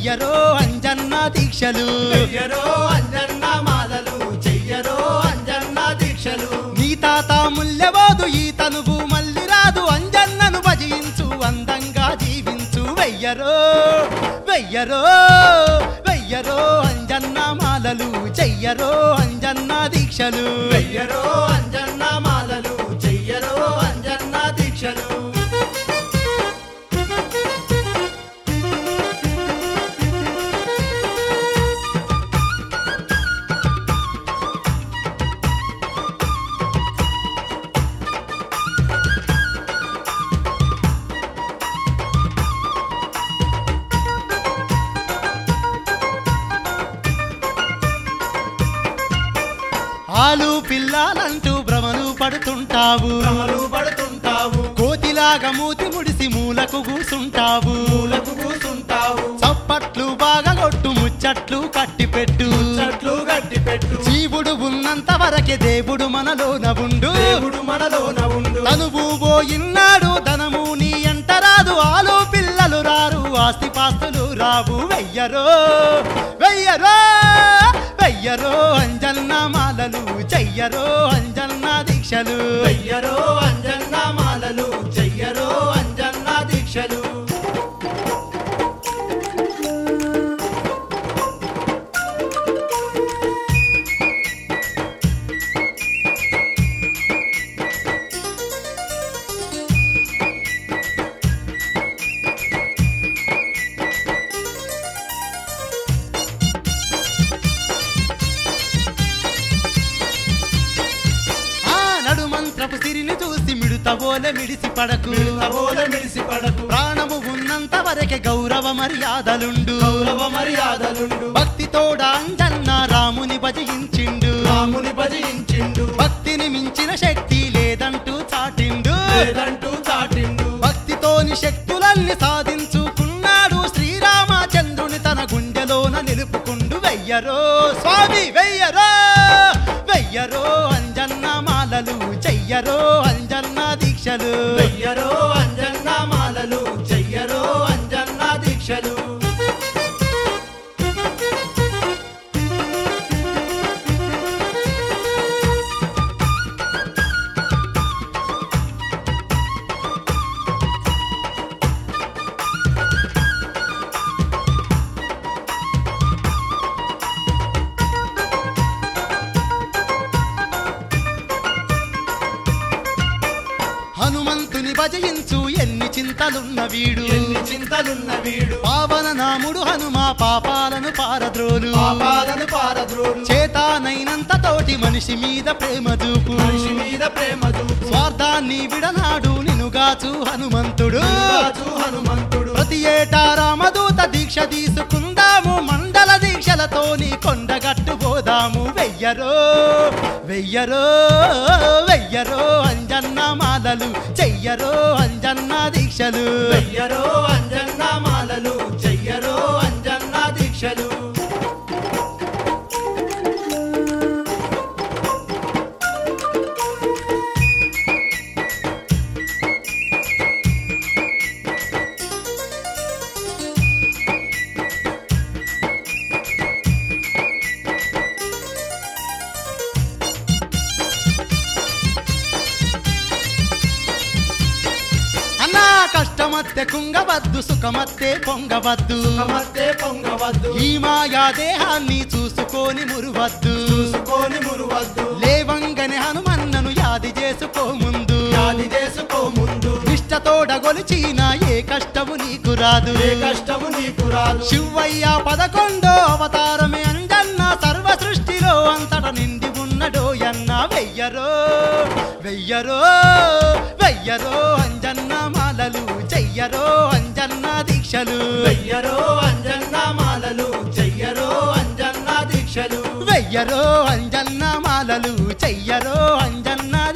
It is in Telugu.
వెయ్యరో అంజన్న దీక్షలు చెయ్యరో అంజన్న మాలలు చెయ్యరో అంజన్న దీక్షలు నీ తాత ముల్లెవాదు ఈ తనువు మళ్ళీ రాదు అంజన్నను భజించు అందంగా జీవించు వెయ్యరో వెయ్యరో వెయ్యరో అంజన్న మాలలు చెయ్యరో అంజన్న దీక్షలు వెయ్యరో అంజన్న మాలలు చెయ్యరో అంజన్న దీక్షలు ఆలు పిల్లాలంటూ భ్రమలు పడుతుంటావు భ్రమలు పడుతుంటావు కోతిలాగా మూతి ముడిసి మూలకు కూసుంటావు పూలకు కూసుంటావు చప్పట్లు బాగా కొట్టు ముచ్చట్లు కట్టిపెట్టు చెట్లు గడ్డి పెట్టు జీవుడు ఉన్నంత వరకే దేవుడు మనలోన ఉండు దేవుడు మనలోన ఉండు తనువు పోయిన్నాడు ధనము నీ ఎంట రాదు ఆలు పిల్లలు రారు ఆస్తి పాస్తులు రావు వెయ్యరో వెయ్యరో వెయ్యరో అంజన్న మాలలు చెయ్యరో అంజన్న దీక్షలు వెయ్యరో అంజన్న మాలలు చెయ్యరో అంజన్న దీక్షలు ఆ నడుమంత్రపు సిరిని చూసి మిడుతబోలే మిడిసి పడకు మిడతబోల మిడిసి పడకు ప్రాణము ఉన్నంత వరకే గౌరవ మర్యాదలుండు గౌరవ మర్యాదలుండు భక్తితోడ అంజన్న రాముని భజయించిండు రాముని భజించిండు భక్తిని మించిన శక్తి లేదంటూ చాటిండు లేదంటూ చాటిండు భక్తితోని శక్తులన్నీ సాధించుకున్నాడు శ్రీరామచంద్రుని తన గుండెలోన నిలుపుకుండు వెయ్యరో స్వామి వెయ్యరో వెయ్యరో అంజన్న మాలలు చెయ్యరో అంజన్న దీక్షలు వెయ్యరో అంజన్న మాలలు చెయ్యరో అంజన్న దీక్షలు హనుమంతుని భజయించు ఎన్ని చింతలున్న వీడు ఎన్ని చింతలున్న వీడు పావన నాముడు హనుమా పాపాలను పారద్రోలు పాపాలను పారద్రోలు చేతానైనంత తోటి మనిషి మీద ప్రేమ చూపు మనిషి మీద ప్రేమ చూపు స్వార్థాన్ని విడనాడు నినుగాచు హనుమంతుడు రాజు హనుమంతుడు ప్రతి ఏటా రామదూత దీక్ష తీసుకుందాము మండల దీక్షలతోని కొండగట్టు పోదాము వెయ్యరో వెయ్యరో వెయ్యరో అంజన్న మాలలు చెయ్యరో అంజన్న దీక్షలు వెయ్యరో అంజన్న మాలలు చెయ్యరో అంజన్న దీక్షలు అన్నా కష్టమత్తె కుంగవద్దు సుఖమత్తే పొంగవద్దు సమస్తే పొంగవద్దు ఈ మాయా దేహాన్ని చూసుకొని మురువద్దు చూసుకొని మురువద్దు లేవంగని హనుమన్నను యాది చేసుకో ముందు యాది చేసుకో ముందు నిష్టతోడ గొలిచిన ఏ కష్టము నీకు రాదు ఏ కష్టము నీకు రాదు శివయ్య పదకొండో అవతారమే అంజన్న సర్వ సృష్టిలో అంతట నిండి ఉన్నడో అన్న వెయ్యరో వెయ్యరో వెయ్యరో అంజన్న మాలలు చెయ్యరో అంజన్న దీక్షలు వెయ్యరో అంజన్న మాలలు చెయ్యరో అంజన్న దీక్షలు వెయ్యరో అంజన్న మాలలు చెయ్యరో అంజన్న